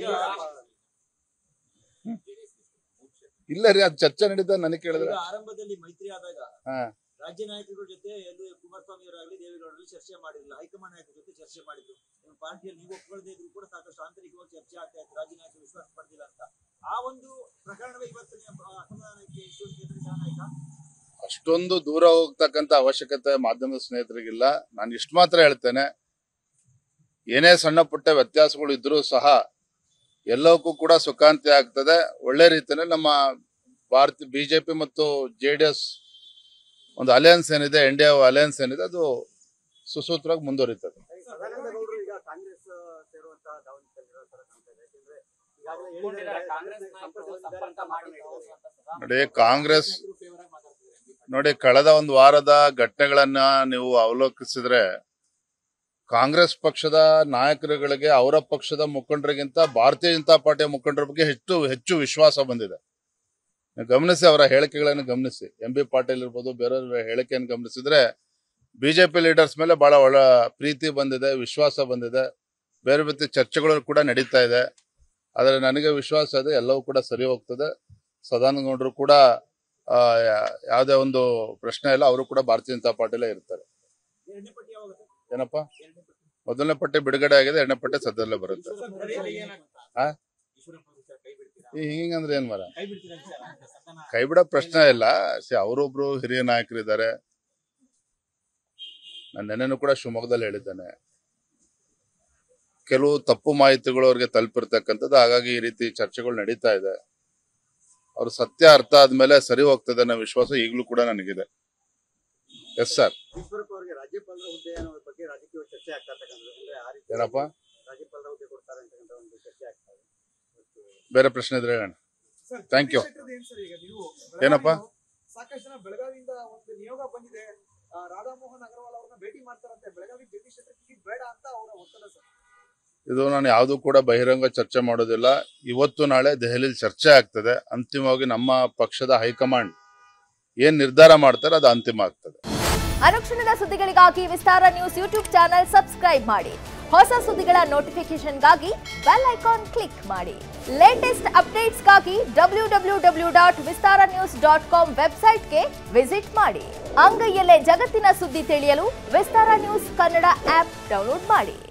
ಇಲ್ಲ ರೀ ಅದು ಚರ್ಚೆ ನಡೀತಾ ನನಗೆ ಕೇಳಿದ್ರೆ ಈಗ ಆರಂಭದಲ್ಲಿ ಮೈತ್ರಿ ಆದಾಗ ಹಾ. ರಾಜ್ಯ ನಾಯಕರುಗಳ ಜೊತೆ ಎಲ್ಲೂ ಕುಮಾರಸ್ವಾಮಿ ಅವರಾಗ್ಲಿ ದೇವೇಗೌಡರಲ್ಲಿ ಚರ್ಚೆ ಮಾಡಿರಲಿಲ್ಲ ಹೈಕಮಾಂಡ್ ನಾಯಕರ ಜೊತೆ ಚರ್ಚೆ ಮಾಡಿದ್ರು ನಿಮ್ಮ ಪಾರ್ಟಿಯಲ್ಲಿ ನೀವು ಒಪ್ಕೊಳ್ಳದೇ ಇದ್ರು ಕೂಡ ಸಾಕಷ್ಟು ಆಂತರಿಕವಾಗಿ ಚರ್ಚೆ ಆಗ್ತಾ ಇತ್ತು ರಾಜ್ಯ ನಾಯಕರು ವಿಶ್ವಾಸ ಪಡೆದಿಲ್ಲ ಅಂತ ಆ ಒಂದು ಪ್ರಕರಣವೇ ಇವತ್ತಿನ ಆ, ಅಸಮಾಧಾನಕ್ಕೆ ಇಷ್ಟೊಂದು ಕ್ಷೇತ್ರಕ್ಕೆ ಕಾರಣ ಆಯ್ತಾ ಅಷ್ಟೊಂದು ದೂರ ಹೋಗ್ತಕ್ಕಂತ ಅವಶ್ಯಕತೆ ಮಾಧ್ಯಮದ ಸ್ನೇಹಿತರಿಗಿಲ್ಲ ನಾನು ಇಷ್ಟು ಮಾತ್ರ ಹೇಳ್ತೇನೆ ಏನೇ ಸಣ್ಣ ಪುಟ್ಟ ವ್ಯತ್ಯಾಸಗಳು ಇದ್ರೂ ಸಹ ಎಲ್ಲವಕ್ಕೂ ಕೂಡ ಸುಖಾಂತಿ ಆಗ್ತದೆ ಒಳ್ಳೆ ರೀತಿಯಲ್ಲಿ ನಮ್ಮ ಭಾರತ ಬಿಜೆಪಿ ಮತ್ತು ಜೆ ಡಿ ಎಸ್ ಒಂದು ಅಲಯನ್ಸ್ ಏನಿದೆ ಎನ್ ಡಿ ಎ ಅಲಯನ್ಸ್ ಏನಿದೆ ಅದು ಸುಸೂತ್ರವಾಗಿ ಮುಂದುವರಿತದೆ ಸದಾನಂದ ಗೌಡರು ಈಗ ಕಾಂಗ್ರೆಸ್ ಸೇರುವಂತಹ ದಾವಣಗೆರೆ ತರ ಕಾಣ್ತಾ ಇದೆ ಯಾಕಂದ್ರೆ ಈಗಾಗಲೇ ಹೇಳಿದ್ದಾರೆ ಕಾಂಗ್ರೆಸ್ ಸಂಪರ್ಕದಲ್ಲಿದ್ದಾರೆ ಅಂತ ಮಾತನಾಡಿದ್ದಾರೆ ನೋಡಿ ಕಾಂಗ್ರೆಸ್ ನೋಡಿ ಕಳೆದ ಒಂದು ವಾರದ ಘಟನೆಗಳನ್ನ ನೀವು ಅವಲೋಕಿಸಿದ್ರೆ ಕಾಂಗ್ರೆಸ್ ಪಕ್ಷದ ನಾಯಕರುಗಳಿಗೆ ಅವರ ಪಕ್ಷದ ಮುಖಂಡರಿಗಿಂತ ಭಾರತೀಯ ಜನತಾ ಪಾರ್ಟಿಯ ಮುಖಂಡರ ಬಗ್ಗೆ ಹೆಚ್ಚು ಹೆಚ್ಚು ವಿಶ್ವಾಸ ಬಂದಿದೆ ನೀವು ಗಮನಿಸಿ ಅವರ ಹೇಳಿಕೆಗಳನ್ನು ಗಮನಿಸಿ ಎಂ ಬಿ ಪಾಟೀಲ್ ಇರ್ಬೋದು ಬೇರೆಯವ್ರ ಹೇಳಿಕೆಯನ್ನು ಗಮನಿಸಿದ್ರೆ ಬಿಜೆಪಿ ಲೀಡರ್ಸ್ ಮೇಲೆ ಬಹಳ ಒಳ್ಳೆ ಪ್ರೀತಿ ಬಂದಿದೆ ವಿಶ್ವಾಸ ಬಂದಿದೆ ಬೇರೆ ಬೇರೆ ಚರ್ಚೆಗಳು ಕೂಡ ನಡೀತಾ ಇದೆ ಆದರೆ ನನಗೆ ವಿಶ್ವಾಸ ಇದೆ ಎಲ್ಲವೂ ಕೂಡ ಸರಿ ಹೋಗ್ತದೆ ಸದಾನಂದ ಗೌಡರು ಕೂಡ ಆ, ಯಾ- ಯಾವುದೇ ಒಂದು ಪ್ರಶ್ನೆ ಇಲ್ಲ ಅವರು ಕೂಡ ಭಾರತೀಯ ಜನತಾ ಪಾರ್ಟಿಲೇ ಇರ್ತಾರೆ ಎರಡನೇ ಪಟ್ಟಿ ಯಾವಾಗ ಸರ್? ಏನಪ್ಪ ಎರಡನೇ ಪಟ್ಟಿ. ಮೊದಲನೇ ಪಟ್ಟಿ ಬಿಡುಗಡೆ ಆಗಿದೆ ಎರಡನೇ ಪಟ್ಟಿ ಸದ್ಯದಲ್ಲೇ ಬರುತ್ತೆ ಈಶ್ವರಪ್ಪ ಅವ್ರ ವಿಚಾರ ಏನಾಗ್ತದೆ? ಆ? ಈಶ್ವರಪ್ಪ ಅವ್ರ ವಿಚಾರ ಕೈ ಬಿಡ್ತೀರಾ? ಈ ಹಿಂಗಂದ್ರೆ ಏನ್ ಮರ ಕೈ ಬಿಡ್ತೀರಾ ವಿಚಾರ ಅಂತ ಸದನ ಕೈ ಬಿಡೋ ಪ್ರಶ್ನೆ ಇಲ್ಲ ಸಿ ಅವರೊಬ್ರು ಹಿರಿಯ ನಾಯಕರಿದ್ದಾರೆ ನಾನು ನೆನ್ನೆನೂ ಕೂಡ ಶಿವಮೊಗ್ಗದಲ್ಲಿ ಹೇಳಿದ್ದೇನೆ ಕೆಲವು ತಪ್ಪು ಮಾಹಿತಿಗಳು ಅವ್ರಿಗೆ ತಲುಪಿರ್ತಕ್ಕಂಥದ್ದು ಹಾಗಾಗಿ ಈ ರೀತಿ ಚರ್ಚೆಗಳು ನಡೀತಾ ಇದೆ ಅವ್ರ ಸತ್ಯ ಅರ್ಥ ಆದ್ಮೇಲೆ ಸರಿ ಹೋಗ್ತದೆ ಅನ್ನೋ ವಿಶ್ವಾಸ ಈಗಲೂ ಕೂಡ ನನಗಿದೆ ಎಸ್ ಸರ್ ಈಶ್ವರಪ್ಪ ಅವರಿಗೆ ರಾಜ್ಯಪಾಲರ ಹುದ್ದೆ ಅನ್ನೋ ಬಗ್ಗೆ ರಾಜಕೀಯ ಚರ್ಚೆ ಆಗ್ತಾ ಇರ್ತಕ್ಕಂಥದ್ದು ಅಂದ್ರೆ ಆ ರೀತಿ ಏನಪ್ಪ ರಾಜ್ಯಪಾಲರ ಹುದ್ದೆ ಕೊಡ್ತಾರೆ ಅಂತಕ್ಕಂಥ ಒಂದು ಚರ್ಚೆ ಆಗ್ತಾ ಇದೆ ಬೇರೆ ಪ್ರಶ್ನೆ ಇದ್ರೆ ಹೇಳೋಣ Thank you. ಏನಪ್ಪ? ಸಾಕಷ್ಟು ಜನ ಬೆಳಗಾವಿಯಿಂದ ಒಂದು ನಿಯೋಗ ಬಂದಿದೆ ಆ, ರಾಧಾಮೋಹನ್ ಅಗರ್ವಾಲ್ ಅವ್ರನ್ನ ಭೇಟಿ ಮಾಡ್ತಾರಂತೆ ಬೆಳಗಾವಿ ಜಗದೀಶ್ ಶೆಟ್ಟರ್ ಟಿಕೆಟ್ ಬೇಡ ಅಂತ ಅವರ ಒತ್ತಡ ಸರ್ ಇದು ನಾನು ಯಾವುದು ಕೂಡ ಬಹಿರಂಗ ಚರ್ಚೆ ಮಾಡೋದಿಲ್ಲ ಇವತ್ತು ನಾಳೆ ದೆಹಲಿಯಲ್ಲಿ ಚರ್ಚೆ ಆಗ್ತದೆ ಅಂತಿಮವಾಗಿ ನಮ್ಮ ಪಕ್ಷದ ಹೈಕಮಾಂಡ್ ಏನ್ ನಿರ್ಧಾರ ಮಾಡ್ತಾರೆ ಅದು ಅಂತಿಮ ಆಗ್ತದೆ ಅನುಕ್ಷಣದ ಸುದ್ದಿಗಳಿಗಾಗಿ Vistara news YouTube channel subscribe ಮಾಡಿ ಹೊಸ ಸುದ್ದಿಗಳ ನೋಟಿಫಿಕೇಶನ್ಗಾಗಿ ಬೆಲ್ ಐಕಾನ್ ಕ್ಲಿಕ್ ಮಾಡಿ ಲೇಟೆಸ್ಟ್ ಅಪ್ಡೇಟ್ಸ್ಗಾಗಿ W W W dot Vistara news dot com ವೆಬ್ಸೈಟ್ಗೆ ವಿಸಿಟ್ ಮಾಡಿ ಅಂಗೈಯಲ್ಲೇ ಜಗತ್ತಿನ ಸುದ್ದಿ ತಿಳಿಯಲು Vistara news Kannada app download ಮಾಡಿ